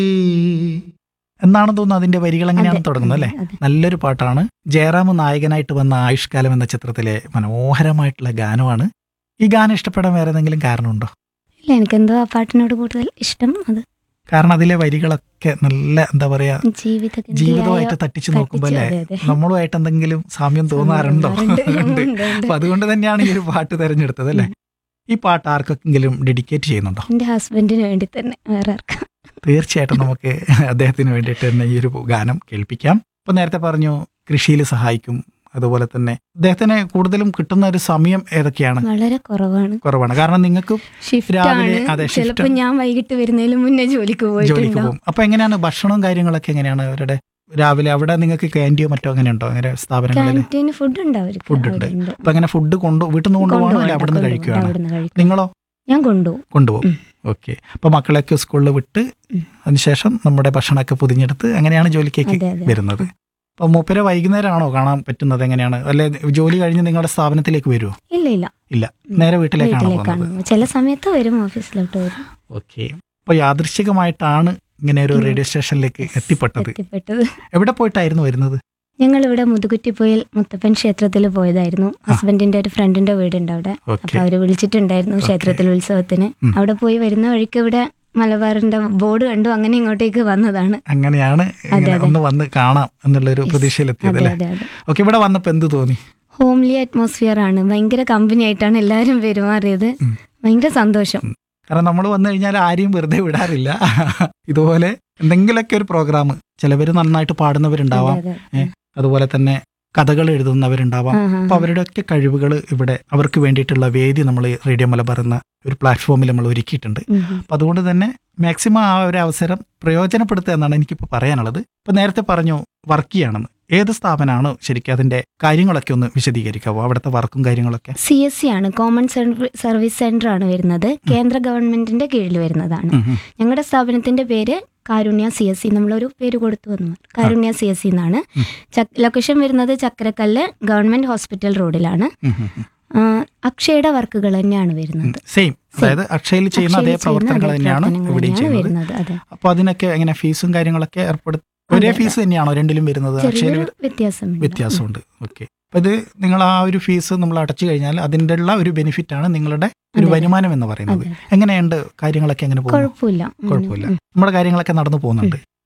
എന്നാണെന്ന് തോന്നുന്നു അതിന്റെ വരികൾ എങ്ങനെയാണെന്ന് അതെ, തുടങ്ങുന്നത് അല്ലേ അതെ. നല്ലൊരു പാട്ടാണ് ജയറാം നായകനായിട്ട് വന്ന ആയുഷ്കാലം എന്ന ചിത്രത്തിലെ മനോഹരമായിട്ടുള്ള ഗാനമാണ് ഈ ഗാനം ഇഷ്ടപ്പെടാൻ വേറെ എന്തെങ്കിലും കാരണമുണ്ടോ ഇല്ല എനിക്കെന്തോ ആ പാട്ടിനോട് കൂടുതൽ ഇഷ്ടം അത് കാരണം അതിലെ വരികളൊക്കെ നല്ല എന്താ പറയാ ജീവിത ജീവിതമായിട്ട് തട്ടിച്ചു നോക്കുമ്പോ അല്ലേ നമ്മളുമായിട്ട് എന്തെങ്കിലും സാമ്യം തോന്നാറുണ്ടോ ഉണ്ട്. അപ്പൊ അതുകൊണ്ട് തന്നെയാണ് ഈ ഒരു പാട്ട് തെരഞ്ഞെടുത്തത് അല്ലേ ഈ പാട്ട് ആർക്കെങ്കിലും ഡെഡിക്കേറ്റ് ചെയ്യുന്നുണ്ടോ എന്റെ ഹസ്ബൻഡിന് വേണ്ടി തന്നെ വേറെ ആർക്കും തീർച്ചയായിട്ടും നമുക്ക് അദ്ദേഹത്തിന് വേണ്ടിയിട്ട് തന്നെ ഈ ഒരു ഗാനം കേൾപ്പിക്കാം ഇപ്പൊ നേരത്തെ പറഞ്ഞു കൃഷിയിൽ സഹായിക്കും അതുപോലെ തന്നെ അദ്ദേഹത്തിന് കൂടുതലും കിട്ടുന്ന ഒരു സമയം ഏതൊക്കെയാണ് വളരെ കുറവാണ് കുറവാണ് കാരണം നിങ്ങൾക്ക് ഷിഫ്റ്റ് രാവിലെ, ആണ് അതെ, shift. ചിലപ്പോ ഞാൻ വൈകിട്ട് വരുന്നതിന് മുന്നേ ജോലിക്ക് ജോലിക്ക് പോയിട്ടുണ്ടാവും പോകും അപ്പൊ എങ്ങനെയാണ് ഭക്ഷണവും കാര്യങ്ങളൊക്കെ എങ്ങനെയാണ് അവരുടെ രാവിലെ അവിടെ നിങ്ങൾക്ക് ക്യാൻറ്റീയോ മറ്റോ അങ്ങനെ ഉണ്ടോ അങ്ങനെ സ്ഥാപനങ്ങളിൽ ക്യാൻറ്റീന് ഫുഡ് ഉണ്ട് അവർക്ക് Food ഉണ്ട്. അവിടെ ഉണ്ട്. അപ്പൊ അങ്ങനെ ഫുഡ് കൊണ്ടു വീട്ടിൽ നിന്ന് കൊണ്ടുപോകണോ അല്ലെ കൊണ്ടുപോകണ്ട, അവിടെ നിന്ന് കൊണ്ടുപോകണ്ട, കഴിക്കുകയാണ് അവിടുന്ന് കഴിക്കും നിങ്ങളോ ഞാൻ കൊണ്ടുപോകും കൊണ്ടുപോകും ഉം. ഓക്കെ അപ്പൊ മക്കളെയൊക്കെ സ്കൂളിൽ വിട്ട് ഉം. അതിനുശേഷം നമ്മുടെ ഭക്ഷണമൊക്കെ പൊതിഞ്ഞെടുത്ത് അങ്ങനെയാണ് ജോലിക്കേക്ക് അതെ അതെ വരുന്നത് അപ്പൊ മൂപ്പരെ വൈകുന്നേരമാണോ കാണാൻ പറ്റുന്നത് എങ്ങനെയാണ് അല്ലെ ജോലി കഴിഞ്ഞ് നിങ്ങളുടെ സ്ഥാപനത്തിലേക്ക് വരുമോ ഇല്ല ഇല്ല ഇല്ല നേരെ വീട്ടിലേക്കാണോ വീട്ടിലേക്കാണ് പോകുന്നത് ചില സമയത്ത് വരും ഓഫീസിലോട്ട് വരും ഓക്കെ അപ്പൊ യാദൃശികമായിട്ടാണ് ഇങ്ങനെ ഒരു ഉം. റേഡിയോ സ്റ്റേഷനിലേക്ക് എത്തിപ്പെട്ടത് എത്തിപ്പെട്ടത് എവിടെ പോയിട്ടായിരുന്നു വരുന്നത് ഞങ്ങൾ ഇവിടെ മുതുകുറ്റിപ്പോയിൽ മുത്തപ്പൻ ക്ഷേത്രത്തിൽ പോയതായിരുന്നു ഹസ്ബൻഡിന്റെ ഒരു ഫ്രണ്ടിന്റെ വീടുണ്ട് അവിടെ ഓക്കെ അപ്പൊ അവര് വിളിച്ചിട്ടുണ്ടായിരുന്നു Okay. ക്ഷേത്രത്തിൽ ഉത്സവത്തിന് ഉം. അവിടെ പോയി വരുന്ന വഴിക്ക് ഇവിടെ മലബാറിന്റെ ബോർഡ് കണ്ടു അങ്ങനെ ഇങ്ങോട്ടേക്ക് വന്നതാണ് അങ്ങനെയാണ് ഇങ്ങനെ അതെ. ഒന്ന് വന്ന് കാണാം എന്നുള്ളൊരു Yes. പ്രതീക്ഷയിലെത്തിയത് അതെ അല്ലേ അതെ അതെ ഓക്കെ ഇവിടെ വന്നപ്പോ എന്ത് തോന്നി ഹോംലി അറ്റ്മോസ്ഫിയർ ആണ് ഭയങ്കര കമ്പനി ആയിട്ടാണ് എല്ലാവരും പെരുമാറിയത് ഉം. ഭയങ്കര സന്തോഷം കാരണം നമ്മൾ വന്നു കഴിഞ്ഞാൽ ആരെയും വെറുതെ വിടാറില്ല ഇതുപോലെ എന്തെങ്കിലുമൊക്കെ ഒരു പ്രോഗ്രാം ചിലവര് നന്നായിട്ട് പാടുന്നവരുണ്ടാവാം അതെ, അതെ. അതുപോലെ തന്നെ കഥകൾ എഴുതുന്നവരുണ്ടാവാം ആ, ആ, അപ്പൊ അവരുടെയൊക്കെ കഴിവുകൾ ഇവിടെ അവർക്ക് വേണ്ടിയിട്ടുള്ള വേദി നമ്മൾ റേഡിയോ മലബാർ എന്ന ഒരു പ്ലാറ്റ്ഫോമിൽ നമ്മൾ ഒരുക്കിയിട്ടുണ്ട് ഉം, ഉം. അപ്പൊ അതുകൊണ്ട് തന്നെ മാക്സിമം ആ ഒരു അവസരം പ്രയോജനപ്പെടുത്തുക എന്നാണ് എനിക്കിപ്പോൾ പറയാനുള്ളത് ഇപ്പൊ നേരത്തെ പറഞ്ഞു വർക്ക് ചെയ്യാണെന്ന് ഏത് സ്ഥാപനമാണ് ശരിക്കും അതിന്റെ കാര്യങ്ങളൊക്കെ ഒന്ന് വിശദീകരിക്കാവോ അവിടുത്തെ വർക്കും കാര്യങ്ങളൊക്കെ സി എസ് സി ആണ് കോമൺ സർവി- സർവീസ് സെന്റർ ആണ് വരുന്നത് കേന്ദ്ര ഗവൺമെന്റിന്റെ കീഴിൽ വരുന്നതാണ് ഉം, ഉം. ഞങ്ങളുടെ സ്ഥാപനത്തിന്റെ പേര് കാരുണ്യ സി എസ് സി നമ്മളൊരു പേര് കൊടുത്തു വന്നു കാരുണ്യ സി എസ് സി എന്നാണ് ഉം. ചക്- ലൊക്കേഷൻ വരുന്നത് ചക്കരക്കല്ല് ഗവൺമെന്റ് ഹോസ്പിറ്റൽ റോഡിലാണ് ഉം, ഉം, ഉം. ആ, അക്ഷയുടെ വർക്കുകൾ തന്നെയാണ് വരുന്നത് സെയിം അതായത് അക്ഷയിൽ ചെയ്യുന്ന അതേ അക്ഷയിൽ ചെയ്യുന്ന പ്രവർത്തനങ്ങൾ അതേ തന്നെയാണ് പ്രവർത്തനങ്ങൾ ഇവിടെയും തന്നെയാണ് ചെയ്യുന്നത് വരുന്നത് അതെ അപ്പൊ അതിനൊക്കെ എങ്ങനെ ഫീസും കാര്യങ്ങളൊക്കെ ഏർപ്പെടുത്തി ഒരേ അതെ, ഫീസ് തന്നെയാണോ രണ്ടിലും വരുന്നത് അക്ഷയിൽ ചെറിയൊരു വ്യത്യാസമുണ്ട് വ്യത്യാസമുണ്ട് ഓക്കെ അപ്പൊ ഇത് നിങ്ങൾ ആ ഒരു ഫീസ് നമ്മൾ അടച്ചു കഴിഞ്ഞാൽ അതിൻ്റെ ഉള്ള ഒരു ബെനിഫിറ്റ് ആണ് നിങ്ങളുടെ ഒരു അതെ. വരുമാനം എന്ന് പറയുന്നത് അതെ എങ്ങനെയുണ്ട് കാര്യങ്ങളൊക്കെ എങ്ങനെ പോകുന്നു കുഴപ്പമില്ല കുഴപ്പമില്ല ഉം. നമ്മുടെ കാര്യങ്ങളൊക്കെ നടന്നു പോകുന്നുണ്ട്